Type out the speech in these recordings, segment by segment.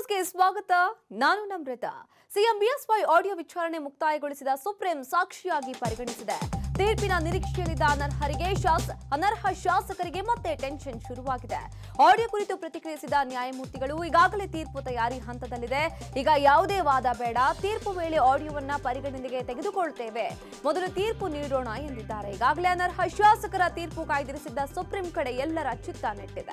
ನ್ಯೂಸ್ಗೆ ಸ್ವಾಗತ ನಾನು ನಮ್ರತ ಸಿಎಂ ಬಿಎಸ್ವೈ ಆಡಿಯೋ ವಿಚಾರಣೆ ಮುಕ್ತಾಯಗೊಳಿಸಿದ ಸುಪ್ರೀಂ ಸಾಕ್ಷಿಯಾಗಿ ಪರಿಗಣಿಸಿದೆ ತೀರ್ಪಿನ ನಿರೀಕ್ಷೆಯಲ್ಲಿದ್ದ ಅನರ್ಹರಿಗೆ ಶಾಸ ಅನರ್ಹ ಶಾಸಕರಿಗೆ ಮತ್ತೆ ಟೆನ್ಷನ್ ಶುರುವಾಗಿದೆ ಆಡಿಯೋ ಕುರಿತು ಪ್ರತಿಕ್ರಿಯಿಸಿದ ನ್ಯಾಯಮೂರ್ತಿಗಳು ಈಗಾಗಲೇ ತೀರ್ಪು ತಯಾರಿ ಹಂತದಲ್ಲಿದೆ ಈಗ ಯಾವುದೇ ವಾದ ಬೇಡ ತೀರ್ಪು ವೇಳೆ ಆಡಿಯೋವನ್ನ ಪರಿಗಣನೆಗೆ ತೆಗೆದುಕೊಳ್ತೇವೆ ಮೊದಲು ತೀರ್ಪು ನೀಡೋಣ ಎಂದಿದ್ದಾರೆ ಈಗಾಗಲೇ ಅನರ್ಹ ಶಾಸಕರ ತೀರ್ಪು ಕಾಯ್ದಿರಿಸಿದ್ದ ಸುಪ್ರೀಂ ಕಡೆ ಎಲ್ಲರ ಚಿತ್ತ ನೆಟ್ಟಿದೆ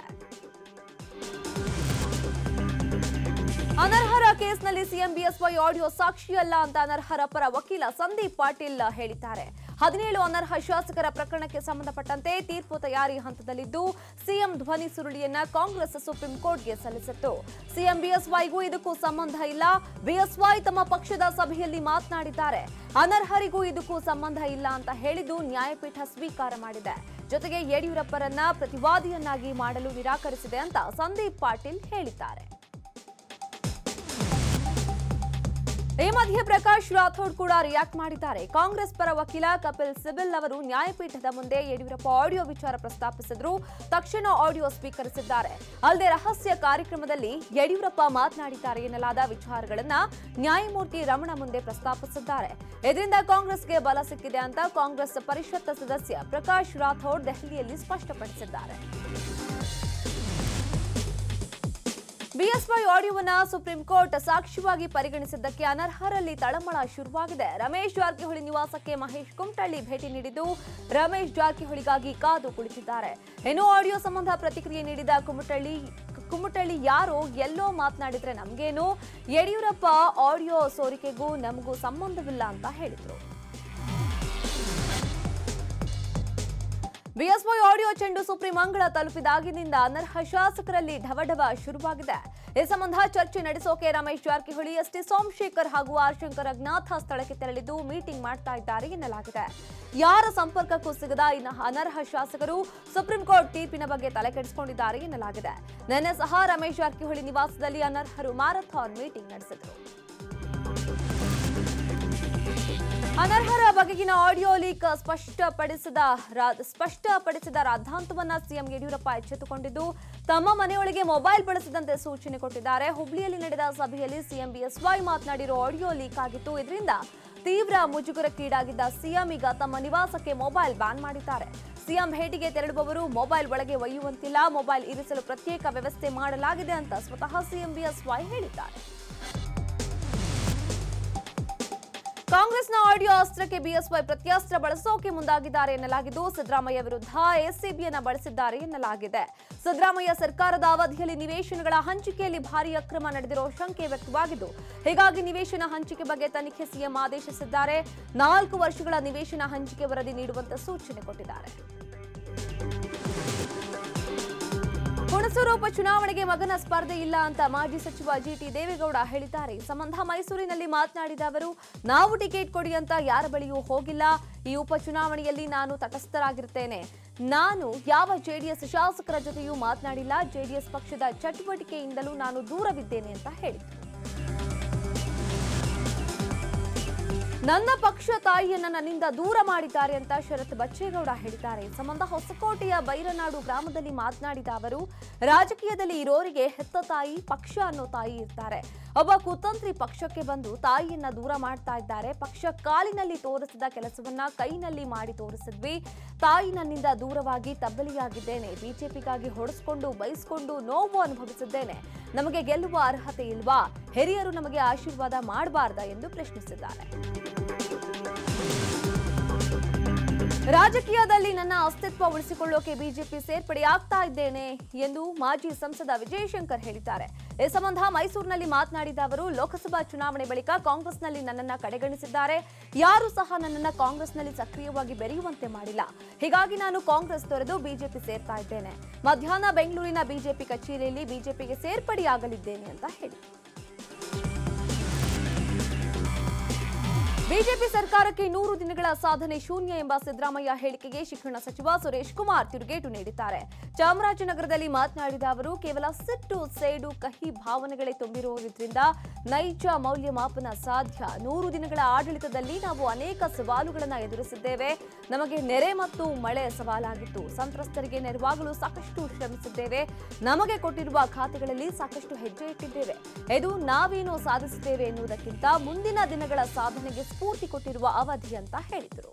ಅನರ್ಹರ ಕೇಸ್ನಲ್ಲಿ ಸಿಎಂ ಬಿಎಸ್ವೈ ಆಡಿಯೋ ಸಾಕ್ಷಿಯಲ್ಲ ಅಂತ ಅನರ್ಹರ ಪರ ವಕೀಲ ಸಂದೀಪ್ ಪಾಟೀಲ್ ಹೇಳಿದ್ದಾರೆ ಹದಿನೇಳು ಅನರ್ಹ ಶಾಸಕರ ಪ್ರಕರಣಕ್ಕೆ ಸಂಬಂಧಪಟ್ಟಂತೆ ತೀರ್ಪು ತಯಾರಿ ಹಂತದಲ್ಲಿದ್ದು ಸಿಎಂ ಧ್ವನಿ ಸುರುಳಿಯನ್ನ ಕಾಂಗ್ರೆಸ್ ಸುಪ್ರೀಂ ಕೋರ್ಟ್ಗೆ ಸಲ್ಲಿಸಿತ್ತು ಸಿಎಂ ಬಿಎಸ್ವೈಗೂ ಇದಕ್ಕೂ ಸಂಬಂಧ ಇಲ್ಲ ಬಿಎಸ್ವೈ ತಮ್ಮ ಪಕ್ಷದ ಸಭೆಯಲ್ಲಿ ಮಾತನಾಡಿದ್ದಾರೆ ಅನರ್ಹರಿಗೂ ಇದಕ್ಕೂ ಸಂಬಂಧ ಇಲ್ಲ ಅಂತ ಹೇಳಿದ್ದು ನ್ಯಾಯಪೀಠ ಸ್ವೀಕಾರ ಮಾಡಿದೆ ಜೊತೆಗೆ ಯಡಿಯೂರಪ್ಪರನ್ನ ಪ್ರತಿವಾದಿಯನ್ನಾಗಿ ಮಾಡಲು ನಿರಾಕರಿಸಿದೆ ಅಂತ ಸಂದೀಪ್ ಪಾಟೀಲ್ ಹೇಳಿದ್ದಾರೆ ಈ ಮಧ್ಯೆ ಪ್ರಕಾಶ್ ರಾಥೋಡ್ ಕೂಡ ರಿಯಾಕ್ಟ್ ಮಾಡಿದ್ದಾರೆ ಕಾಂಗ್ರೆಸ್ ಪರ ವಕೀಲ ಕಪಿಲ್ ಸಿಬಲ್ ಅವರು ನ್ಯಾಯಪೀಠದ ಮುಂದೆ ಯಡಿಯೂರಪ್ಪ ಆಡಿಯೋ ವಿಚಾರ ಪ್ರಸ್ತಾಪಿಸಿದ್ರು ತಕ್ಷಣ ಆಡಿಯೋ ಸ್ವೀಕರಿಸಿದ್ದಾರೆ ಅಲ್ಲದೆ ರಹಸ್ಯ ಕಾರ್ಯಕ್ರಮದಲ್ಲಿ ಯಡಿಯೂರಪ್ಪ ಮಾತನಾಡಿದ್ದಾರೆ ಎನ್ನಲಾದ ವಿಚಾರಗಳನ್ನ ನ್ಯಾಯಮೂರ್ತಿ ರಮಣ ಮುಂದೆ ಪ್ರಸ್ತಾಪಿಸಿದ್ದಾರೆ ಇದರಿಂದ ಕಾಂಗ್ರೆಸ್ಗೆ ಬಲ ಸಿಕ್ಕಿದೆ ಅಂತ ಕಾಂಗ್ರೆಸ್ ಪರಿಷತ್ ಸದಸ್ಯ ಪ್ರಕಾಶ್ ರಾಥೋಡ್ ದೆಹಲಿಯಲ್ಲಿ ಸ್ಪಷ್ಟಪಡಿಸಿದ್ದಾರೆ ಬಿಎಸ್ವೈ ಆಡಿಯೋವನ್ನ ಸುಪ್ರೀಂ ಕೋರ್ಟ್ ಸಾಕ್ಷ್ಯವಾಗಿ ಪರಿಗಣಿಸಿದ್ದಕ್ಕೆ ಅನರ್ಹರಲ್ಲಿ ತಳಮಳ ಶುರುವಾಗಿದೆ ರಮೇಶ್ ಜಾರಕಿಹೊಳಿ ನಿವಾಸಕ್ಕೆ ಮಹೇಶ್ ಕುಮಟಳ್ಳಿ ಭೇಟಿ ನೀಡಿದ್ದು ರಮೇಶ್ ಜಾರಕಿಹೊಳಿಗಾಗಿ ಕಾದು ಕುಳಿತಿದ್ದಾರೆ ಇನ್ನು ಆಡಿಯೋ ಸಂಬಂಧ ಪ್ರತಿಕ್ರಿಯೆ ನೀಡಿದ ಕುಮಟಳ್ಳಿ ಕುಮಟಳ್ಳಿ ಯಾರೋ ಎಲ್ಲೋ ಮಾತನಾಡಿದ್ರೆ ನಮ್ಗೇನು ಯಡಿಯೂರಪ್ಪ ಆಡಿಯೋ ಸೋರಿಕೆಗೂ ನಮಗೂ ಸಂಬಂಧವಿಲ್ಲ ಅಂತ ಹೇಳಿದ್ರು ಬಿಎಸ್ವೈ ಆಡಿಯೋ ಚೆಂಡು ಸುಪ್ರೀಂ ಅಂಗಳ ತಲುಪಿದಾಗಿನಿಂದ ಅನರ್ಹ ಶಾಸಕರಲ್ಲಿ ಢವಢವ ಶುರುವಾಗಿದೆ ಈ ಸಂಬಂಧ ಚರ್ಚೆ ನಡೆಸೋಕೆ ರಮೇಶ್ ಜಾರಕಿಹೊಳಿ ಎಸ್ಟಿ ಸೋಮಶೇಖರ್ ಹಾಗೂ ಆರ್ ಶಂಕರ್ ಅಜ್ಞಾತ ಸ್ಥಳಕ್ಕೆ ತೆರಳಿದ್ದು ಮೀಟಿಂಗ್ ಮಾಡ್ತಾ ಇದ್ದಾರೆ ಎನ್ನಲಾಗಿದೆ ಯಾರ ಸಂಪರ್ಕಕ್ಕೂ ಸಿಗದ ಇನ್ನು ಅನರ್ಹ ಶಾಸಕರು ಸುಪ್ರೀಂ ಕೋರ್ಟ್ ತೀರ್ಪಿನ ಬಗ್ಗೆ ತಲೆ ಕೆಡಿಸಿಕೊಂಡಿದ್ದಾರೆ ಎನ್ನಲಾಗಿದೆ ನಿನ್ನೆ ಸಹ ರಮೇಶ್ ಜಾರಕಿಹೊಳಿ ನಿವಾಸದಲ್ಲಿ ಅನರ್ಹರು ಮ್ಯಾರಥಾನ್ ಮೀಟಿಂಗ್ ನಡೆಸಿದರು ಅನರ್ಹರ ಬಗೆಗಿನ ಆಡಿಯೋ ಲೀಕ್ ಸ್ಪಷ್ಟಪಡಿಸಿದ ರಾ- ಸ್ಪಷ್ಟಪಡಿಸಿದ ರಾದ್ದಾಂತವನ್ನ ಸಿಎಂ ಯಡಿಯೂರಪ್ಪ ಎಚ್ಚೆತ್ತುಕೊಂಡಿದ್ದು ತಮ್ಮ ಮನೆಯೊಳಗೆ ಮೊಬೈಲ್ ಬಳಸದಂತೆ ಸೂಚನೆ ಕೊಟ್ಟಿದ್ದಾರೆ ಹುಬ್ಳಿಯಲ್ಲಿ ನಡೆದ ಸಭೆಯಲ್ಲಿ ಸಿಎಂ ಬಿಎಸ್ವೈ ಮಾತನಾಡಿರೋ ಆಡಿಯೋ ಲೀಕ್ ಆಗಿತ್ತು ಇದರಿಂದ ತೀವ್ರ ಮುಜುಗರಕ್ಕೀಡಾಗಿದ್ದ ಸಿಎಂ ಈಗ ತಮ್ಮ ನಿವಾಸಕ್ಕೆ ಮೊಬೈಲ್ ಬ್ಯಾನ್ ಮಾಡಿದ್ದಾರೆ ಸಿಎಂ ಭೇಟಿಗೆ ತೆರಳುವವರು ಮೊಬೈಲ್ ಒಳಗೆ ಒಯ್ಯುವಂತಿಲ್ಲ ಮೊಬೈಲ್ ಇರಿಸಲು ಪ್ರತ್ಯೇಕ ವ್ಯವಸ್ಥೆ ಮಾಡಲಾಗಿದೆ ಅಂತ ಸ್ವತಃ ಸಿಎಂ ಬಿಎಸ್ವೈ ಹೇಳಿದ್ದಾರೆ ಕಾಂಗ್ರೆಸ್ನ ಆಡಿಯೋ ಅಸ್ತ್ರಕ್ಕೆ ಬಿಎಸ್ವೈ ಪ್ರತ್ಯಾಸ್ತ್ರ ಬಳಸೋಕೆ ಮುಂದಾಗಿದ್ದಾರೆ ಎನ್ನಲಾಗಿದ್ದು ಸಿದ್ದರಾಮಯ್ಯ ವಿರುದ್ಧ ಎಸ್ಸಿಬಿಯನ್ನ ಬಳಸಿದ್ದಾರೆ ಎನ್ನಲಾಗಿದೆ ಸಿದ್ದರಾಮಯ್ಯ ಸರ್ಕಾರದ ಅವಧಿಯಲ್ಲಿ ನಿವೇಶನಗಳ ಹಂಚಿಕೆಯಲ್ಲಿ ಭಾರಿ ಅಕ್ರಮ ನಡೆದಿರೋ ಶಂಕೆ ವ್ಯಕ್ತವಾಗಿದ್ದು ಹೀಗಾಗಿ ನಿವೇಶನ ಹಂಚಿಕೆ ಬಗ್ಗೆ ತನಿಖೆ ಸಿಎಂ ಆದೇಶಿಸಿದ್ದಾರೆ ನಾಲ್ಕು ವರ್ಷಗಳ ನಿವೇಶನ ಹಂಚಿಕೆ ವರದಿ ನೀಡುವಂತೆ ಸೂಚನೆ ಕೊಟ್ಟಿದ್ದಾರೆ ಹುಣಸೂರು ಉಪಚುನಾವಣೆಗೆ ಮಗನ ಸ್ಪರ್ಧೆ ಇಲ್ಲ ಅಂತ ಮಾಜಿ ಸಚಿವ ಜಿಟಿ ದೇವೇಗೌಡ ಹೇಳಿದ್ದಾರೆ ಈ ಸಂಬಂಧ ಮೈಸೂರಿನಲ್ಲಿ ಮಾತನಾಡಿದ ಅವರು ನಾವು ಟಿಕೆಟ್ ಕೊಡಿ ಅಂತ ಯಾರ ಬಳಿಯೂ ಹೋಗಿಲ್ಲ ಈ ಉಪಚುನಾವಣೆಯಲ್ಲಿ ನಾನು ತಟಸ್ಥರಾಗಿರ್ತೇನೆ ನಾನು ಯಾವ ಜೆಡಿಎಸ್ ಶಾಸಕರ ಜೊತೆಯೂ ಮಾತನಾಡಿಲ್ಲ ಜೆಡಿಎಸ್ ಪಕ್ಷದ ಚಟುವಟಿಕೆಯಿಂದಲೂ ನಾನು ದೂರವಿದ್ದೇನೆ ಅಂತ ಹೇಳಿದರು ನನ್ನ ಪಕ್ಷ ತಾಯಿಯನ್ನ ನನ್ನಿಂದ ದೂರ ಮಾಡಿದ್ದಾರೆ ಅಂತ ಶರತ್ ಬಚ್ಚೇಗೌಡ ಹೇಳಿದ್ದಾರೆ ಈ ಸಂಬಂಧ ಹೊಸಕೋಟೆಯ ಬೈರನಾಡು ಗ್ರಾಮದಲ್ಲಿ ಮಾತನಾಡಿದ ಅವರು ರಾಜಕೀಯದಲ್ಲಿ ಇರೋರಿಗೆ ಹೆತ್ತ ತಾಯಿ ಪಕ್ಷ ಅನ್ನೋ ತಾಯಿ ಇರ್ತಾರೆ ಒಬ್ಬ ಕುತಂತ್ರಿ ಪಕ್ಷಕ್ಕೆ ಬಂದು ತಾಯಿಯನ್ನ ದೂರ ಮಾಡ್ತಾ ಇದ್ದಾರೆ ಪಕ್ಷ ಕಾಲಿನಲ್ಲಿ ತೋರಿಸಿದ ಕೆಲಸವನ್ನ ಕೈನಲ್ಲಿ ಮಾಡಿ ತೋರಿಸಿದ್ವಿ ತಾಯಿ ನನ್ನಿಂದ ದೂರವಾಗಿ ತಬ್ಬಲಿಯಾಗಿದ್ದೇನೆ ಬಿಜೆಪಿಗಾಗಿ ಹೊಡೆಸ್ಕೊಂಡು ಬೈಸ್ಕೊಂಡು ನೋವು ಅನುಭವಿಸಿದ್ದೇನೆ ನಮಗೆ ಗೆಲ್ಲುವ ಅರ್ಹತೆ ಇಲ್ವಾ ಹಿರಿಯರು ನಮಗೆ ಆಶೀರ್ವಾದ ಮಾಡಬಾರ್ದಾ ಎಂದು ಪ್ರಶ್ನಿಸಿದ್ದಾರೆ ರಾಜಕೀಯದಲ್ಲಿ ನನ್ನ ಅಸ್ತಿತ್ವ ಉಳಿಸಿಕೊಳ್ಳೋಕೆ ಬಿಜೆಪಿ ಸೇರ್ಪಡೆಯಾಗ್ತಾ ಇದ್ದೇನೆ ಎಂದು ಮಾಜಿ ಸಂಸದ ವಿಜಯಶಂಕರ್ ಹೇಳಿದ್ದಾರೆ ಈ ಸಂಬಂಧ ಮೈಸೂರಿನಲ್ಲಿ ಮಾತನಾಡಿದ ಅವರು ಲೋಕಸಭಾ ಚುನಾವಣೆ ಬಳಿಕ ಕಾಂಗ್ರೆಸ್ನಲ್ಲಿ ನನ್ನನ್ನ ಕಡೆಗಣಿಸಿದ್ದಾರೆ ಯಾರು ಸಹ ನನ್ನನ್ನ ಕಾಂಗ್ರೆಸ್ನಲ್ಲಿ ಸಕ್ರಿಯವಾಗಿ ಬೆರೆಯುವಂತೆ ಮಾಡಿಲ್ಲ ಹೀಗಾಗಿ ನಾನು ಕಾಂಗ್ರೆಸ್ ತೊರೆದು ಬಿಜೆಪಿ ಸೇರ್ತಾ ಇದ್ದೇನೆ ಮಧ್ಯಾಹ್ನ ಬೆಂಗಳೂರಿನ ಬಿಜೆಪಿ ಕಚೇರಿಯಲ್ಲಿ ಬಿಜೆಪಿಗೆ ಸೇರ್ಪಡೆಯಾಗಲಿದ್ದೇನೆ ಅಂತ ಹೇಳಿದರು ಬಿಜೆಪಿ ಸರ್ಕಾರಕ್ಕೆ ನೂರು ದಿನಗಳ ಸಾಧನೆ ಶೂನ್ಯ ಎಂಬ ಸಿದ್ದರಾಮಯ್ಯ ಹೇಳಿಕೆಗೆ ಶಿಕ್ಷಣ ಸಚಿವ ಸುರೇಶ್ ಕುಮಾರ್ ತಿರುಗೇಟು ನೀಡಿದ್ದಾರೆ ಚಾಮರಾಜನಗರದಲ್ಲಿ ಮಾತನಾಡಿದ ಅವರು ಕೇವಲ ಸಿಟ್ಟು ಸೇಡು ಕಹಿ ಭಾವನೆಗಳೇ ತುಂಬಿರುವುದರಿಂದ ನೈಜ ಮೌಲ್ಯಮಾಪನ ಸಾಧ್ಯ ನೂರು ದಿನಗಳ ಆಡಳಿತದಲ್ಲಿ ನಾವು ಅನೇಕ ಸವಾಲುಗಳನ್ನು ಎದುರಿಸಿದ್ದೇವೆ ನಮಗೆ ನೆರೆ ಮತ್ತು ಮಳೆ ಸವಾಲಾಗಿತ್ತು ಸಂತ್ರಸ್ತರಿಗೆ ನೆರವಾಗಲು ಸಾಕಷ್ಟು ಶ್ರಮಿಸಿದ್ದೇವೆ ನಮಗೆ ಕೊಟ್ಟಿರುವ ಖಾತೆಗಳಲ್ಲಿ ಸಾಕಷ್ಟು ಹೆಜ್ಜೆ ಇಟ್ಟಿದ್ದೇವೆ ಇದು ನಾವೇನು ಸಾಧಿಸಿದ್ದೇವೆ ಎನ್ನುವುದಕ್ಕಿಂತ ಮುಂದಿನ ದಿನಗಳ ಸಾಧನೆಗೆ ಸ್ಫೂರ್ತಿ ಕೊಟ್ಟಿರುವ ಅವಧಿ ಅಂತ ಹೇಳಿದರು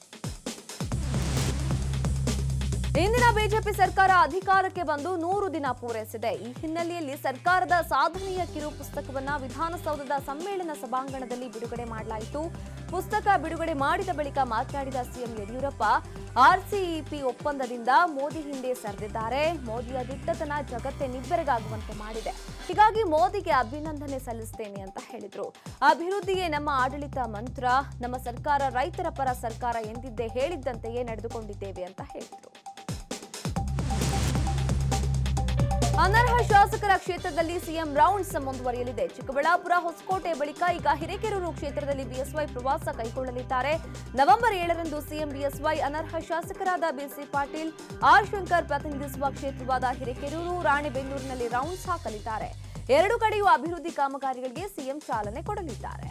ಇಂದಿನ ಬಿಜೆಪಿ ಸರ್ಕಾರ ಅಧಿಕಾರಕ್ಕೆ ಬಂದು ನೂರು ದಿನ ಪೂರೈಸಿದೆ ಈ ಹಿನ್ನೆಲೆಯಲ್ಲಿ ಸರ್ಕಾರದ ಸಾಧನೆಯ ಕಿರು ಪುಸ್ತಕವನ್ನ ವಿಧಾನಸೌಧದ ಸಮ್ಮೇಳನ ಸಭಾಂಗಣದಲ್ಲಿ ಬಿಡುಗಡೆ ಮಾಡಲಾಯಿತು ಪುಸ್ತಕ ಬಿಡುಗಡೆ ಮಾಡಿದ ಬಳಿಕ ಮಾತನಾಡಿದ ಸಿಎಂ ಯಡಿಯೂರಪ್ಪ ಆರ್ಸಿಇಪಿ ಒಪ್ಪಂದದಿಂದ ಮೋದಿ ಹಿಂದೆ ಸರಿದಿದ್ದಾರೆ ಮೋದಿಯ ದಿಟ್ಟತನ ಜಗತ್ತೇ ನಿಬ್ಬೆರಗಾಗುವಂತೆ ಮಾಡಿದೆ ಹೀಗಾಗಿ ಮೋದಿಗೆ ಅಭಿನಂದನೆ ಸಲ್ಲಿಸುತ್ತೇನೆ ಅಂತ ಹೇಳಿದ್ರು ಅಭಿವೃದ್ಧಿಯೇ ನಮ್ಮ ಆಡಳಿತ ಮಂತ್ರ ನಮ್ಮ ಸರ್ಕಾರ ರೈತರ ಪರ ಸರ್ಕಾರ ಎಂದಿದ್ದೇ ಹೇಳಿದ್ದಂತೆಯೇ ನಡೆದುಕೊಂಡಿದ್ದೇವೆ ಅಂತ ಹೇಳಿದ್ರು ಅನರ್ಹ ಶಾಸಕರ ಕ್ಷೇತ್ರದಲ್ಲಿ ಸಿಎಂ ರೌಂಡ್ಸ್ ಮುಂದುವರಿಯಲಿದೆ ಚಿಕ್ಕಬಳ್ಳಾಪುರ ಹೊಸಕೋಟೆ ಬಳಿಕ ಈಗ ಹಿರೇಕೆರೂರು ಕ್ಷೇತ್ರದಲ್ಲಿ ಬಿಎಸ್ವೈ ಪ್ರವಾಸ ಕೈಗೊಳ್ಳಲಿದ್ದಾರೆ ನವೆಂಬರ್ ಏಳರಂದು ಸಿಎಂ ಬಿಎಸ್ವೈ ಅನರ್ಹ ಶಾಸಕರಾದ ಬಿಸಿ ಪಾಟೀಲ್ ಆರ್ ಶಂಕರ್ ಪ್ರತಿನಿಧಿಸುವ ಕ್ಷೇತ್ರವಾದ ಹಿರೇಕೆರೂರು ರಾಣೆಬೆನ್ನೂರಿನಲ್ಲಿ ರೌಂಡ್ಸ್ ಹಾಕಲಿದ್ದಾರೆ ಎರಡು ಕಡೆಯೂ ಅಭಿವೃದ್ಧಿ ಕಾಮಗಾರಿಗಳಿಗೆ ಸಿಎಂ ಚಾಲನೆ ಕೊಡಲಿದ್ದಾರೆ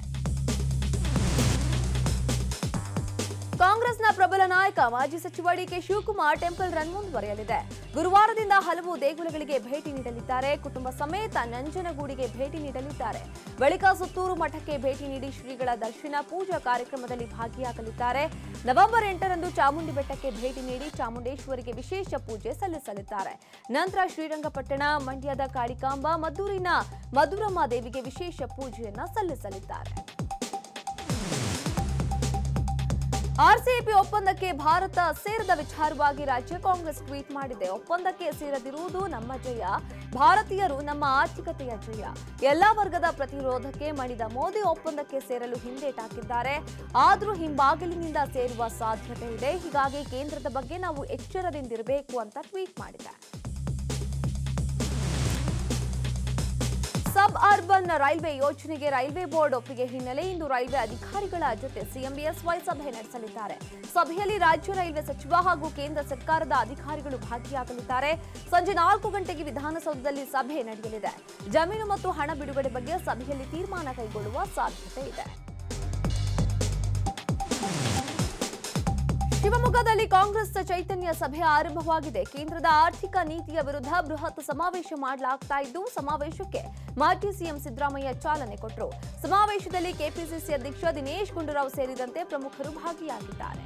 ಕಾಂಗ್ರೆಸ್ನ ಪ್ರಬಲ ನಾಯಕ ಮಾಜಿ ಸಚಿವ ಡಿಕೆ ಶಿವಕುಮಾರ್ ಟೆಂಪಲ್ ರನ್ ಮುಂದುವರೆಯಲಿದೆ ಗುರುವಾರದಿಂದ ಹಲವು ದೇಗುಲಗಳಿಗೆ ಭೇಟಿ ನೀಡಲಿದ್ದಾರೆ ಕುಟುಂಬ ಸಮೇತ ನಂಜನಗೂಡಿಗೆ ಭೇಟಿ ನೀಡಲಿದ್ದಾರೆ ಬಳಿಕ ಸುತ್ತೂರು ಮಠಕ್ಕೆ ಭೇಟಿ ನೀಡಿ ಶ್ರೀಗಳ ದರ್ಶನ ಪೂಜಾ ಕಾರ್ಯಕ್ರಮದಲ್ಲಿ ಭಾಗಿಯಾಗಲಿದ್ದಾರೆ ನವೆಂಬರ್ ಎಂಟರಂದು ಚಾಮುಂಡಿ ಬೆಟ್ಟಕ್ಕೆ ಭೇಟಿ ನೀಡಿ ಚಾಮುಂಡೇಶ್ವರಿಗೆ ವಿಶೇಷ ಪೂಜೆ ಸಲ್ಲಿಸಲಿದ್ದಾರೆ ನಂತರ ಶ್ರೀರಂಗಪಟ್ಟಣ ಮಂಡ್ಯದ ಕಾಳಿಕಾಂಬ ಮದ್ದೂರಿನ ಮಧುರಮ್ಮ ದೇವಿಗೆ ವಿಶೇಷ ಪೂಜೆಯನ್ನ ಸಲ್ಲಿಸಲಿದ್ದಾರೆ ಆರ್ಸಿಇಪಿ ಒಪ್ಪಂದಕ್ಕೆ ಭಾರತ ಸೇರದ ವಿಚಾರವಾಗಿ ರಾಜ್ಯ ಕಾಂಗ್ರೆಸ್ ಟ್ವೀಟ್ ಮಾಡಿದೆ ಒಪ್ಪಂದಕ್ಕೆ ಸೇರದಿರುವುದು ನಮ್ಮ ಜಯ ಭಾರತೀಯರು ನಮ್ಮ ಆರ್ಥಿಕತೆಯ ಜಯ ಎಲ್ಲಾ ವರ್ಗದ ಪ್ರತಿರೋಧಕ್ಕೆ ಮಣಿದ ಮೋದಿ ಒಪ್ಪಂದಕ್ಕೆ ಸೇರಲು ಹಿಂದೇಟಾಕಿದ್ದಾರೆ ಆದರೂ ಹಿಂಬಾಗಿಲಿನಿಂದ ಸೇರುವ ಸಾಧ್ಯತೆ ಇದೆ ಹೀಗಾಗಿ ಕೇಂದ್ರದ ಬಗ್ಗೆ ನಾವು ಎಚ್ಚರದಿಂದಿರಬೇಕು ಅಂತ ಟ್ವೀಟ್ ಮಾಡಿದೆ ಸಬ್ ಅರ್ಬನ್ ರೈಲ್ವೆ ಯೋಜನೆಗೆ ರೈಲ್ವೆ ಬೋರ್ಡ್ ಒಪ್ಪಿಗೆ ಹಿನ್ನೆಲೆ ಇಂದು ರೈಲ್ವೆ ಅಧಿಕಾರಿಗಳ ಜೊತೆ ಸಿಎಂ ಬಿಎಸ್ವೈ ಸಭೆ ನಡೆಸಲಿದ್ದಾರೆ ಸಭೆಯಲ್ಲಿ ರಾಜ್ಯ ರೈಲ್ವೆ ಸಚಿವ ಹಾಗೂ ಕೇಂದ್ರ ಸರ್ಕಾರದ ಅಧಿಕಾರಿಗಳು ಭಾಗಿಯಾಗಲಿದ್ದಾರೆ ಸಂಜೆ ನಾಲ್ಕು ಗಂಟೆಗೆ ವಿಧಾನಸೌಧದಲ್ಲಿ ಸಭೆ ನಡೆಯಲಿದೆ ಜಮೀನು ಮತ್ತು ಹಣ ಬಿಡುಗಡೆ ಬಗ್ಗೆ ಸಭೆಯಲ್ಲಿ ತೀರ್ಮಾನ ಕೈಗೊಳ್ಳುವ ಸಾಧ್ಯತೆ ಇದೆ ಶಿವಮೊಗ್ಗದಲ್ಲಿ ಕಾಂಗ್ರೆಸ್ ಚೈತನ್ಯ ಸಭೆ ಆರಂಭವಾಗಿದೆ ಕೇಂದ್ರದ ಆರ್ಥಿಕ ನೀತಿಯ ವಿರುದ್ಧ ಬೃಹತ್ ಸಮಾವೇಶ ಮಾಡಲಾಗ್ತಾ ಇದ್ದು ಸಮಾವೇಶಕ್ಕೆ ಮಾಜಿ ಸಿಎಂ ಸಿದ್ದರಾಮಯ್ಯ ಚಾಲನೆ ಕೊಟ್ಟರು ಸಮಾವೇಶದಲ್ಲಿ ಕೆಪಿಸಿಸಿ ಅಧ್ಯಕ್ಷ ದಿನೇಶ್ ಗುಂಡೂರಾವ್ ಸೇರಿದಂತೆ ಪ್ರಮುಖರು ಭಾಗಿಯಾಗಿದ್ದಾರೆ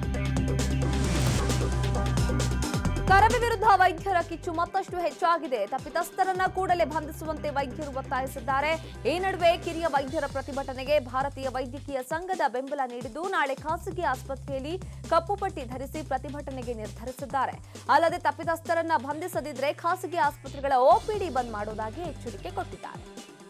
ಕರವೇ ವಿರುದ್ಧ ವೈದ್ಯರ ಕಿಚ್ಚು ಮತ್ತಷ್ಟು ಹೆಚ್ಚಾಗಿದೆ ತಪ್ಪಿತಸ್ಥರನ್ನ ಕೂಡಲೇ ಬಂಧಿಸುವಂತೆ ವೈದ್ಯರು ಒತ್ತಾಯಿಸಿದ್ದಾರೆ ಈ ನಡುವೆ ಕಿರಿಯ ವೈದ್ಯರ ಪ್ರತಿಭಟನೆಗೆ ಭಾರತೀಯ ವೈದ್ಯಕೀಯ ಸಂಘದ ಬೆಂಬಲ ನೀಡಿದ್ದು ನಾಳೆ ಖಾಸಗಿ ಆಸ್ಪತ್ರೆಯಲ್ಲಿ ಕಪ್ಪು ಪಟ್ಟಿ ಧರಿಸಿ ಪ್ರತಿಭಟನೆಗೆ ನಿರ್ಧರಿಸಿದ್ದಾರೆ ಅಲ್ಲದೆ ತಪ್ಪಿತಸ್ಥರನ್ನ ಬಂಧಿಸದಿದ್ರೆ ಖಾಸಗಿ ಆಸ್ಪತ್ರೆಗಳ ಓಪಿಡಿ ಬಂದ್ ಮಾಡೋದಾಗಿ ಎಚ್ಚರಿಕೆ ಕೊಟ್ಟಿದ್ದಾರೆ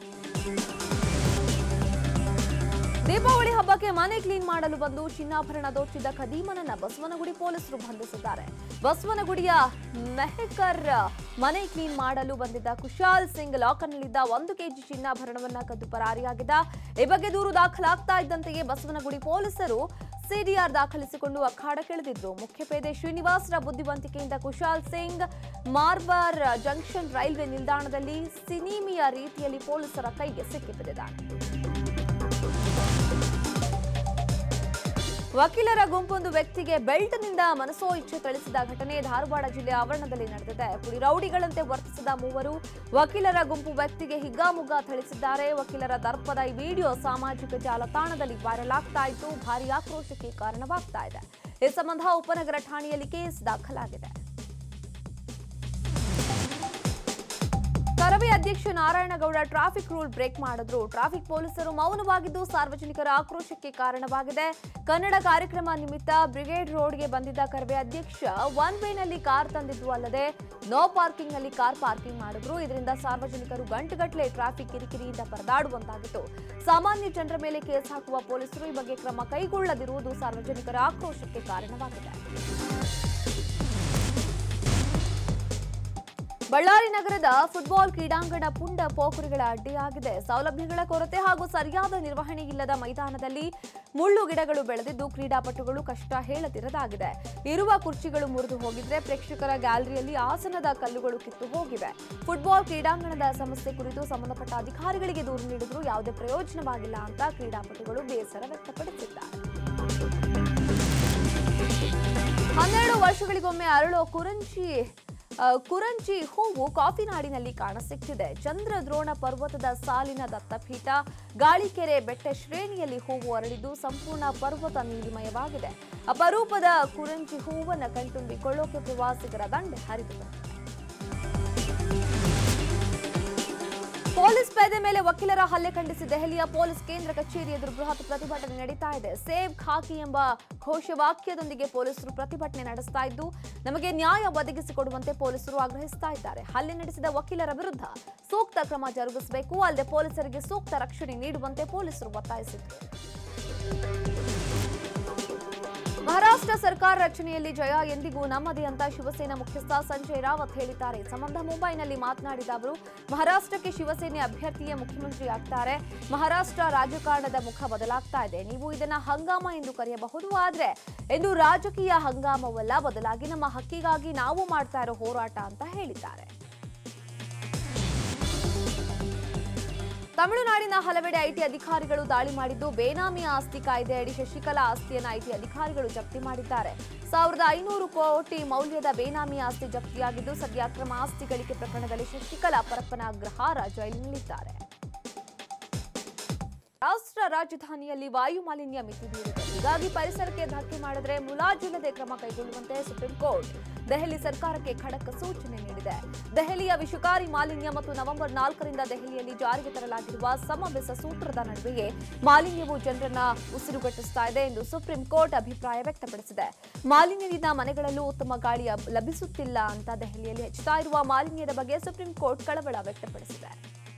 ದೀಪಾವಳಿ ಹಬ್ಬಕ್ಕೆ ಮನೆ ಕ್ಲೀನ್ ಮಾಡಲು ಬಂದು ಚಿನ್ನಾಭರಣ ದೋಚಿದ್ದ ಖದೀಮನನ್ನ ಬಸವನಗುಡಿ ಪೊಲೀಸರು ಬಂಧಿಸಿದ್ದಾರೆ ಬಸವನಗುಡಿಯ ಮೆಹಕರ್ ಮನೆ ಕ್ಲೀನ್ ಮಾಡಲು ಬಂದಿದ್ದ ಕುಶಾಲ್ ಸಿಂಗ್ ಲಾಕರ್ನಲ್ಲಿದ್ದ ಒಂದು ಕೆಜಿ ಚಿನ್ನಾಭರಣವನ್ನ ಕದ್ದು ಪರಾರಿಯಾಗಿದ್ದ ಈ ಬಗ್ಗೆ ದೂರು ದಾಖಲಾಗ್ತಾ ಇದ್ದಂತೆಯೇ ಬಸವನಗುಡಿ ಪೊಲೀಸರು ಸಿಡಿಆರ್ ದಾಖಲಿಸಿಕೊಂಡು ಅಖಾಡಕ್ಕಿಳಿದಿದ್ರು ಮುಖ್ಯಪೇದೆ ಶ್ರೀನಿವಾಸರ ಬುದ್ಧಿವಂತಿಕೆಯಿಂದ ಕುಶಾಲ್ ಸಿಂಗ್ ಮಾರ್ಬಾರ್ ಜಂಕ್ಷನ್ ರೈಲ್ವೆ ನಿಲ್ದಾಣದಲ್ಲಿ ಸಿನಿಮಿಯ ರೀತಿಯಲ್ಲಿ ಪೊಲೀಸರ ಕೈಗೆ ಸಿಕ್ಕಿಬಿದ್ದಿದ್ದಾನೆ ವಕೀಲರ ಗುಂಪೊಂದು ವ್ಯಕ್ತಿಗೆ ಬೆಲ್ಟ್ನಿಂದ ಮನಸೋ ಇಚ್ಛೆ ಥಳಿಸಿದ ಘಟನೆ ಧಾರವಾಡ ಜಿಲ್ಲೆ ಆವರಣದಲ್ಲಿ ನಡೆದಿದೆ ಪುಡಿ ರೌಡಿಗಳಂತೆ ವರ್ತಿಸಿದ ಮೂವರು ವಕೀಲರ ಗುಂಪು ವ್ಯಕ್ತಿಗೆ ಹಿಗ್ಗಾಮುಗ್ಗಾ ಥಳಿಸಿದ್ದಾರೆ ವಕೀಲರ ದರ್ಪದ ಈ ವಿಡಿಯೋ ಸಾಮಾಜಿಕ ಜಾಲತಾಣದಲ್ಲಿ ವೈರಲ್ ಆಗ್ತಾ ಇದ್ದು ಭಾರಿ ಆಕ್ರೋಶಕ್ಕೆ ಕಾರಣವಾಗ್ತಾ ಇದೆ ಈ ಸಂಬಂಧ ಉಪನಗರ ಠಾಣೆಯಲ್ಲಿ ಕೇಸ್ ದಾಖಲಾಗಿದೆ ಕರವೇ ಅಧ್ಯಕ್ಷ ನಾರಾಯಣಗೌಡ ಟ್ರಾಫಿಕ್ ರೂಲ್ ಬ್ರೇಕ್ ಮಾಡಿದ್ರು ಟ್ರಾಫಿಕ್ ಪೊಲೀಸರು ಮೌನವಾಗಿದ್ದು ಸಾರ್ವಜನಿಕರ ಆಕ್ರೋಶಕ್ಕೆ ಕಾರಣವಾಗಿದೆ ಕನ್ನಡ ಕಾರ್ಯಕ್ರಮ ನಿಮಿತ್ತ ಬ್ರಿಗೇಡ್ ರೋಡ್ಗೆ ಬಂದಿದ್ದ ಕರವೇ ಅಧ್ಯಕ್ಷ ಒನ್ ವೇನಲ್ಲಿ ಕಾರ್ ತಂದಿದ್ದು ಅಲ್ಲದೆ ನೋ ಪಾರ್ಕಿಂಗ್ ನಲ್ಲಿ ಕಾರ್ ಪಾರ್ಕಿಂಗ್ ಮಾಡಿದ್ರು ಇದರಿಂದ ಸಾರ್ವಜನಿಕರು ಗಂಟುಗಟ್ಟಲೆ ಟ್ರಾಫಿಕ್ ಕಿರಿಕಿರಿಯಿಂದ ಪರದಾಡುವಂತಾಗಿತ್ತು ಸಾಮಾನ್ಯ ಜನರ ಮೇಲೆ ಕೇಸ್ ಹಾಕುವ ಪೊಲೀಸರು ಈ ಬಗ್ಗೆ ಕ್ರಮ ಕೈಗೊಳ್ಳದಿರುವುದು ಸಾರ್ವಜನಿಕರ ಆಕ್ರೋಶಕ್ಕೆ ಕಾರಣವಾಗಿದೆ ಬಳ್ಳಾರಿ ನಗರದ ಫುಟ್ಬಾಲ್ ಕ್ರೀಡಾಂಗಣ ಪುಂಡ ಪೋಖರಿಗಳ ಅಡ್ಡಿಯಾಗಿದೆ ಸೌಲಭ್ಯಗಳ ಕೊರತೆ ಹಾಗೂ ಸರಿಯಾದ ನಿರ್ವಹಣೆ ಇಲ್ಲದ ಮೈದಾನದಲ್ಲಿ ಮುಳ್ಳು ಗಿಡಗಳು ಬೆಳೆದಿದ್ದು ಕ್ರೀಡಾಪಟುಗಳು ಕಷ್ಟ ಹೇಳದಿರದಾಗಿದೆ ಇರುವ ಕುರ್ಚಿಗಳು ಮುರಿದು ಹೋಗಿದ್ರೆ ಪ್ರೇಕ್ಷಕರ ಗ್ಯಾಲರಿಯಲ್ಲಿ ಆಸನದ ಕಲ್ಲುಗಳು ಕಿತ್ತು ಹೋಗಿವೆ ಫುಟ್ಬಾಲ್ ಕ್ರೀಡಾಂಗಣದ ಸಮಸ್ಯೆ ಕುರಿತು ಸಂಬಂಧಪಟ್ಟ ಅಧಿಕಾರಿಗಳಿಗೆ ದೂರು ನೀಡಿದರೂ ಯಾವುದೇ ಪ್ರಯೋಜನವಾಗಿಲ್ಲ ಅಂತ ಕ್ರೀಡಾಪಟುಗಳು ಬೇಸರ ವ್ಯಕ್ತಪಡಿಸಿದ್ದಾರೆ ಹನ್ನೆರಡು ವರ್ಷಗಳಿಗೊಮ್ಮೆ ಅರಳೋ ಕುರಂಚಿ ಆ, ಕುರಂಚಿ ಹೂವು ಕಾಫಿ ನಾಡಿನಲ್ಲಿ ಕಾಣಸಿಗ್ತಿದೆ ಚಂದ್ರದ್ರೋಣ ಪರ್ವತದ ಸಾಲಿನ ದತ್ತಪೀಠ ಗಾಳಿಕೆರೆ ಬೆಟ್ಟ ಶ್ರೇಣಿಯಲ್ಲಿ ಹೂವು ಅರಳಿದ್ದು ಸಂಪೂರ್ಣ ಪರ್ವತ ನೀಲಿಮಯವಾಗಿದೆ ಅಪರೂಪದ ಕುರಂಚಿ ಹೂವನ್ನು ಕಣ್ತುಂಬಿಕೊಳ್ಳೋಕೆ ಪ್ರವಾಸಿಗರ ದಂಡೆ ಹರಿದು ಬಂದಿದೆ. ಪೊಲೀಸ್ ಪೇದೆ ಮೇಲೆ ವಕೀಲರ ಹಲ್ಲೆ ಖಂಡಿಸಿ ದೆಹಲಿಯ ಪೊಲೀಸ್ ಕೇಂದ್ರ ಕಚೇರಿ ಎದುರು ಬೃಹತ್ ಪ್ರತಿಭಟನೆ ನಡೀತಾ ಇದೆ ಸೇವ್ ಖಾಕಿ ಎಂಬ ಘೋಷವಾಕ್ಯದೊಂದಿಗೆ ಪೊಲೀಸರು ಪ್ರತಿಭಟನೆ ನಡೆಸ್ತಾ ಇದ್ದು ನಮಗೆ ನ್ಯಾಯ ಒದಗಿಸಿಕೊಡುವಂತೆ ಪೊಲೀಸರು ಆಗ್ರಹಿಸ್ತಾ ಇದ್ದಾರೆ ಹಲ್ಲೆ ನಡೆಸಿದ ವಕೀಲರ ವಿರುದ್ಧ ಸೂಕ್ತ ಕ್ರಮ ಜರುಗಿಸಬೇಕು ಅಲ್ಲದೆ ಪೊಲೀಸರಿಗೆ ಸೂಕ್ತ ರಕ್ಷಣೆ ನೀಡುವಂತೆ ಪೊಲೀಸರು ಒತ್ತಾಯಿಸಿದರು ಮಹಾರಾಷ್ಟ್ರ ಸರ್ಕಾರ ರಚನೆಯಲ್ಲಿ ಜಯ ಎಂದಿಗೂ ನಮ್ಮದೇ ಅಂತ ಶಿವಸೇನಾ ಮುಖ್ಯಸ್ಥ ಸಂಜಯ್ ರಾವತ್ ಹೇಳಿದ್ದಾರೆ ಈ ಸಂಬಂಧ ಮುಂಬೈನಲ್ಲಿ ಮಾತನಾಡಿದ ಅವರು ಮಹಾರಾಷ್ಟ್ರಕ್ಕೆ ಶಿವಸೇನೆ ಅಭ್ಯರ್ಥಿಯೇ ಮುಖ್ಯಮಂತ್ರಿ ಆಗ್ತಾರೆ ಮಹಾರಾಷ್ಟ್ರ ರಾಜಕಾರಣದ ಮುಖ ಬದಲಾಗ್ತಾ ಇದೆ ನೀವು ಇದನ್ನ ಹಂಗಾಮ ಎಂದು ಕರೆಯಬಹುದು ಆದ್ರೆ ಎಂದು ರಾಜಕೀಯ ಹಂಗಾಮವಲ್ಲ ಬದಲಾಗಿ ನಮ್ಮ ಹಕ್ಕಿಗಾಗಿ ನಾವು ಮಾಡ್ತಾ ಇರೋ ಹೋರಾಟ ಅಂತ ಹೇಳಿದ್ದಾರೆ ತಮಿಳುನಾಡಿನ ಹಲವೆಡೆ ಐಟಿ ಅಧಿಕಾರಿಗಳು ದಾಳಿ ಮಾಡಿದ್ದು ಬೇನಾಮಿ ಆಸ್ತಿ ಕಾಯ್ದೆ ಅಡಿ ಶಶಿಕಲಾ ಆಸ್ತಿಯನ್ನು ಐಟಿ ಅಧಿಕಾರಿಗಳು ಜಪ್ತಿ ಮಾಡಿದ್ದಾರೆ ಸಾವಿರದ ಐನೂರು ಕೋಟಿ ಮೌಲ್ಯದ ಬೇನಾಮಿ ಆಸ್ತಿ ಜಪ್ತಿಯಾಗಿದ್ದು ಸದ್ಯ ಅಕ್ರಮ ಆಸ್ತಿ ಗಳಿಕೆ ಪ್ರಕರಣದಲ್ಲಿ ಶಶಿಕಲಾ ಪರಪ್ಪನ ಅಗ್ರಹಾರ ಜೈಲಿನಲ್ಲಿದ್ದಾರೆ ರಾಷ್ಟ್ರ ರಾಜಧಾನಿಯಲ್ಲಿ ವಾಯು ಮಾಲಿನ್ಯ ಮಿತಿ ಮೀರಿದೆ ಹೀಗಾಗಿ ಪರಿಸರಕ್ಕೆ ಧಕ್ಕೆ ಮಾಡಿದ್ರೆ ಮುಲಾಜಿಲ್ಲದೆ ಕ್ರಮ ಕೈಗೊಳ್ಳುವಂತೆ ಸುಪ್ರೀಂ ಕೋರ್ಟ್ ದೆಹಲಿ ಸರ್ಕಾರಕ್ಕೆ ಖಡಕ್ ಸೂಚನೆ ನೀಡಿದೆ ದೆಹಲಿಯ ವಿಷಕಾರಿ ಮಾಲಿನ್ಯ ಮತ್ತು ನವೆಂಬರ್ ನಾಲ್ಕರಿಂದ ದೆಹಲಿಯಲ್ಲಿ ಜಾರಿಗೆ ತರಲಾಗಿರುವ ಸಮಬೆಸ ಸೂತ್ರದ ನಡುವೆಯೇ ಮಾಲಿನ್ಯವು ಜನರನ್ನ ಉಸಿರುಗಟ್ಟಿಸ್ತಾ ಇದೆ ಎಂದು ಸುಪ್ರೀಂ ಕೋರ್ಟ್ ಅಭಿಪ್ರಾಯ ವ್ಯಕ್ತಪಡಿಸಿದೆ ಮಾಲಿನ್ಯದಿಂದ ಮನೆಗಳಲ್ಲೂ ಉತ್ತಮ ಗಾಳಿ ಅಬ್- ಲಭಿಸುತ್ತಿಲ್ಲ ಅಂತ ದೆಹಲಿಯಲ್ಲಿ ಹೆಚ್ಚುತ್ತಾ ಇರುವ ಮಾಲಿನ್ಯದ ಬಗ್ಗೆ ಸುಪ್ರೀಂ ಕೋರ್ಟ್ ಕಳವಳ ವ್ಯಕ್ತಪಡಿಸಿದೆ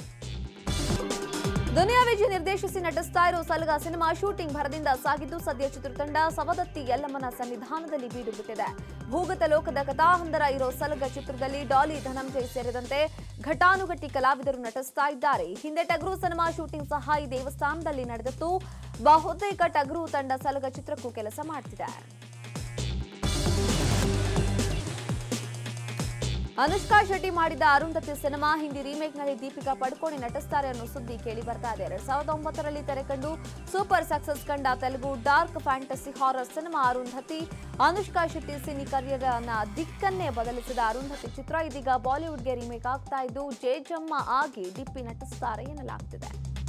ದುನಿಯಾ ವಿಜಯ್ ನಿರ್ದೇಶಿಸಿ ನಟಿಸ್ತಾ ಇರೋ ಸಲಗ ಸಿನಿಮಾ ಶೂಟಿಂಗ್ ಭರದಿಂದ ಸಾಗಿದ್ದು ಸದ್ಯ ಚಿತ್ರತಂಡ ಸವದತ್ತಿ ಯಲ್ಲಮ್ಮನ ಸನ್ನಿಧಾನದಲ್ಲಿ ಬೀಡು ಬಿಟ್ಟಿದೆ ಭೂಗತ ಲೋಕದ ಕಥಾಹಂದರ ಇರೋ ಸಲಗ ಚಿತ್ರದಲ್ಲಿ ಡಾಲಿ ಧನಂಜಯ್ ಸೇರಿದಂತೆ ಘಟಾನುಘಟಿ ಕಲಾವಿದರು ನಟಿಸ್ತಾ ಇದ್ದಾರೆ ಈ ಹಿಂದೆ ಟಗರು ಸಿನಿಮಾ ಶೂಟಿಂಗ್ ಸಹ ಈ ದೇವಸ್ಥಾನದಲ್ಲಿ ನಡೆದಿತ್ತು ಬಹುತೇಕ ಟಗರು ತಂಡ ಸಲಗ ಚಿತ್ರಕ್ಕೂ ಕೆಲಸ ಮಾಡ್ತಿದೆ ಅನುಷ್ಕಾ ಶೆಟ್ಟಿ ಮಾಡಿದ ಅರುಂಧತಿ ಸಿನಿಮಾ ಹಿಂದಿ ರೀಮೇಕ್ನಲ್ಲಿ ದೀಪಿಕಾ ಪಡುಕೋಣೆ ನಟಿಸ್ತಾರೆ ಅನ್ನೋ ಸುದ್ದಿ ಕೇಳಿ ಬರ್ತಾ ಇದೆ ಎರಡ್ ಸಾವಿರದ ಒಂಬತ್ತರಲ್ಲಿ ತೆರೆಕಂಡು ಸೂಪರ್ ಸಕ್ಸಸ್ ಕಂಡ Telugu dark fantasy horror cinema Arundhati Anushka Shetty cine career ನ ದಿಕ್ಕನ್ನೇ ಬದಲಿಸಿದ ಅರುಂಧತಿ ಚಿತ್ರ ಇದೀಗ ಬಾಲಿವುಡ್ಗೆ ರೀಮೇಕ್ ಆಗ್ತಾ ಇದ್ದು ಜೇಜಮ್ಮ ಆಗಿ ದಿಪ್ಪಿ ನಟಿಸ್ತಾರೆ ಎನ್ನಲಾಗ್ತಿದೆ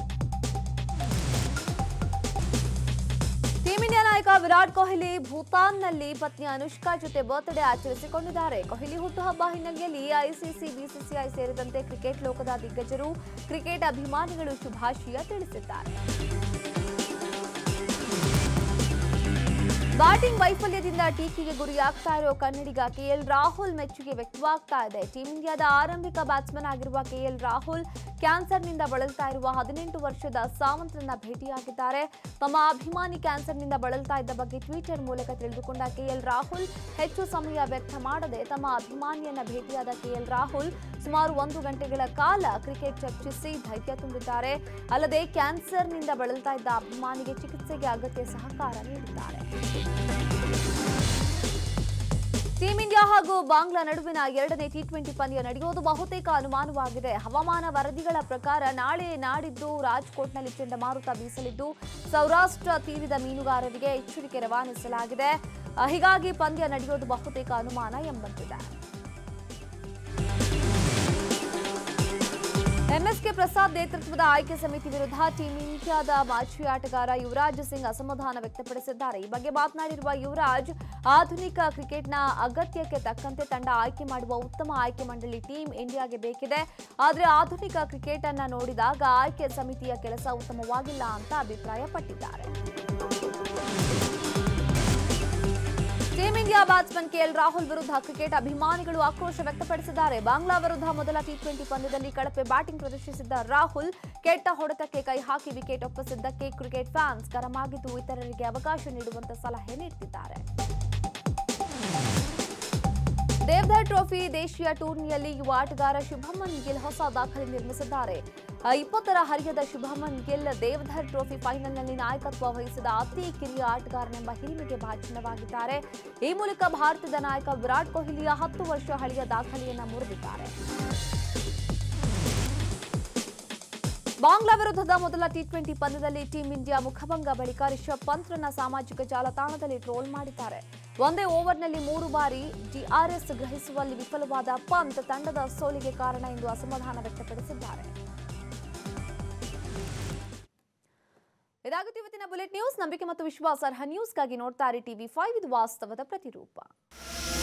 ಟೀಂ ಇಂಡಿಯಾ ನಾಯಕ ವಿರಾಟ್ ಕೊಹ್ಲಿ ಭೂತಾನ್ನಲ್ಲಿ ಪತ್ನಿ ಅನುಷ್ಕಾ ಜೊತೆ ಬರ್ತ್ಡೇ ಆಚರಿಸಿಕೊಂಡಿದ್ದಾರೆ ಕೊಹ್ಲಿ ಹುಟ್ಟುಹಬ್ಬ ಹಿನ್ನೆಲೆಯಲ್ಲಿ ಐಸಿಸಿ ಬಿಸಿಸಿಐ ಸೇರಿದಂತೆ ಕ್ರಿಕೆಟ್ ಲೋಕದ ದಿಗ್ಗಜರು ಕ್ರಿಕೆಟ್ ಅಭಿಮಾನಿಗಳು ಶುಭಾಶಯ ತಿಳಿಸಿದ್ದಾರೆ ಬ್ಯಾಟಿಂಗ್ ವೈಫಲ್ಯದಿಂದ ಟೀಕೆಗೆ ಗುರಿಯಾಗ್ತಾ ಇರೋ ಕನ್ನಡಿಗ ಕೆಎಲ್ ರಾಹುಲ್ ಮೆಚ್ಚುಗೆ ವ್ಯಕ್ತವಾಗ್ತಾ ಇದೆ ಟೀಂ ಇಂಡಿಯಾದ ಆರಂಭಿಕ ಬ್ಯಾಟ್ಸ್ಮನ್ ಆಗಿರುವ ಕೆಎಲ್ ರಾಹುಲ್ ಕ್ಯಾನ್ಸರ್ನಿಂದ ಬಳಲ್ತಾ ಇರುವ ಹದಿನೆಂಟು ವರ್ಷದ ಸಾವಂತ್ರನ್ನ ಭೇಟಿಯಾಗಿದ್ದಾರೆ ತಮ್ಮ ಅಭಿಮಾನಿ ಕ್ಯಾನ್ಸರ್ನಿಂದ ಬಳಲ್ತಾ ಇದ್ದ ಬಗ್ಗೆ ಟ್ವಿಟರ್ ಮೂಲಕ ತಿಳಿದುಕೊಂಡ ಕೆಎಲ್ ರಾಹುಲ್ ಹೆಚ್ಚು ಸಮಯ ವ್ಯರ್ಥ ಮಾಡದೆ ತಮ್ಮ ಅಭಿಮಾನಿಯನ್ನ ಭೇಟಿಯಾದ ಕೆಎಲ್ ರಾಹುಲ್ ಸುಮಾರು ಒಂದು ಗಂಟೆಗಳ ಕಾಲ ಕ್ರಿಕೆಟ್ ಚರ್ಚಿಸಿ ಧೈರ್ಯ ತುಂಬಿದ್ದಾರೆ ಅಲ್ಲದೆ ಕ್ಯಾನ್ಸರ್ನಿಂದ ಬಳಲ್ತಾ ಇದ್ದ ಅಭಿಮಾನಿಗೆ ಚಿಕಿತ್ಸೆಗೆ ಅಗತ್ಯ ಸಹಕಾರ ನೀಡಿದ್ದಾರೆ ಟೀಂ ಇಂಡಿಯಾ ಹಾಗೂ ಬಾಂಗ್ಲಾ ನಡುವಿನ ಎರಡನೇ ಟಿ ಟ್ವೆಂಟಿ ಪಂದ್ಯ ನಡೆಯೋದು ಬಹುತೇಕ ಅನುಮಾನವಾಗಿದೆ ಹವಾಮಾನ ವರದಿಗಳ ಪ್ರಕಾರ ನಾಳೆ ನಾಡಿದ್ದು ರಾಜ್ಕೋಟ್ನಲ್ಲಿ ಚಂಡಮಾರುತ ಬೀಸಲಿದ್ದು ಸೌರಾಷ್ಟ್ರ ತೀರದ ಮೀನುಗಾರರಿಗೆ ಎಚ್ಚರಿಕೆ ರವಾನಿಸಲಾಗಿದೆ ಅಹ್, ಹೀಗಾಗಿ ಪಂದ್ಯ ನಡೆಯೋದು ಬಹುತೇಕ ಅನುಮಾನ ಎಂಬಂತಿದೆ ಎಂಎಸ್ಕೆ ಪ್ರಸಾದ್ ನೇತೃತ್ವದ ಆಯ್ಕೆ ಸಮಿತಿ ವಿರುದ್ಧ ಟೀಂ ಇಂಡಿಯಾದ ಮಾಜಿ ಆಟಗಾರ ಯುವರಾಜ್ ಸಿಂಗ್ ಅಸಮಾಧಾನ ವ್ಯಕ್ತಪಡಿಸಿದ್ದಾರೆ ಈ ಬಗ್ಗೆ ಮಾತನಾಡಿರುವ ಯುವರಾಜ್ ಆಧುನಿಕ ಕ್ರಿಕೆಟ್ನ ಅಗತ್ಯಕ್ಕೆ ತಕ್ಕಂತೆ ತಂಡ ಆಯ್ಕೆ ಮಾಡುವ ಉತ್ತಮ ಆಯ್ಕೆ ಮಂಡಳಿ ಟೀಂ ಇಂಡಿಯಾಗೆ ಬೇಕಿದೆ ಆದರೆ ಆಧುನಿಕ ಕ್ರಿಕೆಟ್ ಅನ್ನ ನೋಡಿದಾಗ ಆಯ್ಕೆ ಸಮಿತಿಯ ಕೆಲಸ ಉತ್ತಮವಾಗಿಲ್ಲ ಅಂತ ಅಭಿಪ್ರಾಯಪಟ್ಟಿದ್ದಾರೆ team India batsman K L Rahul ವಿರುದ್ಧ ಕ್ರಿಕೆಟ್ ಅಭಿಮಾನಿಗಳು ಆಕ್ರೋಶ ವ್ಯಕ್ತಪಡಿಸಿದ್ದಾರೆ ಬಾಂಗ್ಲಾ ವಿರುದ್ಧ ಮೊದಲ ಟಿ ಟ್ವೆಂಟಿ ಪಂದ್ಯದಲ್ಲಿ ಕಳಪೆ ಬ್ಯಾಟಿಂಗ್ ಪ್ರದರ್ಶಿಸಿದ್ದ ರಾಹುಲ್ ಕೆಟ್ಟ ಹೊಡೆತಕ್ಕೆ ಕೈ ಹಾಕಿ ವಿಕೆಟ್ ಒಪ್ಪಿಸಿದ್ದಕ್ಕೆ ಕ್ರಿಕೆಟ್ ಫ್ಯಾನ್ಸ್ ಗರಂ ಆಗಿದ್ದು ಇತರರಿಗೆ ಅವಕಾಶ ನೀಡುವಂತ ಸಲಹೆ ನೀಡುತ್ತಿದ್ದಾರೆ ದೇವಧರ್ ಟ್ರೋಫಿ ದೇಶೀಯ ಟೂರ್ನಿಯಲ್ಲಿ ಯುವ ಆಟಗಾರ ಶುಭಮನ್ ಗಿಲ್ ಹೊಸ ದಾಖಲೆ ನಿರ್ಮಿಸಿದ್ದಾರೆ ಆ, ಇಪ್ಪತ್ತರ ಹರಿಯದ ಶುಭಮನ್ ಗಿಲ್ ದೇವಧರ್ ಟ್ರೋಫಿ ಫೈನಲ್ನಲ್ಲಿ ನಾಯಕತ್ವ ವಹಿಸಿದ ಅತಿ ಕಿರಿಯ ಆಟಗಾರನೆಂಬ ಹಿರಿಮೆಗೆ ಭಾಜನವಾಗಿದ್ದಾರೆ ಈ ಮೂಲಕ ಭಾರತದ ನಾಯಕ ವಿರಾಟ್ ಕೊಹ್ಲಿಯ ಹತ್ತು ವರ್ಷ ಹಳೆಯ ದಾಖಲೆಯನ್ನ ಮುರಿದಿದ್ದಾರೆ ಬಾಂಗ್ಲಾ ವಿರುದ್ಧದ ಮೊದಲ ಟಿ ಟ್ವೆಂಟಿ ಪಂದ್ಯದಲ್ಲಿ ಟೀಂ ಇಂಡಿಯಾ ಮುಖಭಂಗ ಬಳಿಕ ರಿಷಬ್ ಪಂತ್ರನ್ನ ಸಾಮಾಜಿಕ ಜಾಲತಾಣದಲ್ಲಿ ಟ್ರೋಲ್ ಮಾಡಿದ್ದಾರೆ ಒಂದೇ ಓವರ್ನಲ್ಲಿ ಮೂರು ಬಾರಿ ಡಿಆರ್ಎಸ್ ಗ್ರಹಿಸುವಲ್ಲಿ ವಿಫಲವಾದ ಪಂತ್ ತಂಡದ ಸೋಲಿಗೆ ಕಾರಣ ಎಂದು ಅಸಮಾಧಾನ ವ್ಯಕ್ತಪಡಿಸಿದ್ದಾರೆ ಇದಾಗುತ್ತೆ ಇವತ್ತಿನ ಬುಲೆಟ್ ನ್ಯೂಸ್ ನಂಬಿಕೆ ಮತ್ತು ವಿಶ್ವಾಸಾರ್ಹ ನ್ಯೂಸ್ಗಾಗಿ ನೋಡ್ತಾರೆ ಟಿವಿ ಫೈವ್ ಇದು ವಾಸ್ತವದ ಪ್ರತಿರೂಪ